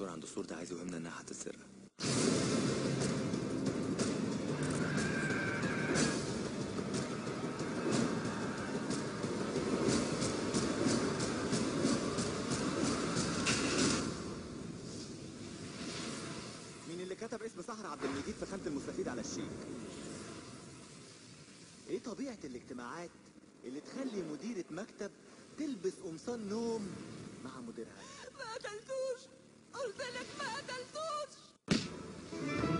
الدكتور عند السور ده عايز يوهمنا انها هتتسرق مين اللي كتب اسم سهر عبد المجيد في خانة المستفيد على الشيك ايه طبيعة الاجتماعات اللي تخلي مديرة مكتب تلبس قمصان نوم مع مديرها ما قتلتوش قلت لك ما قتلتوش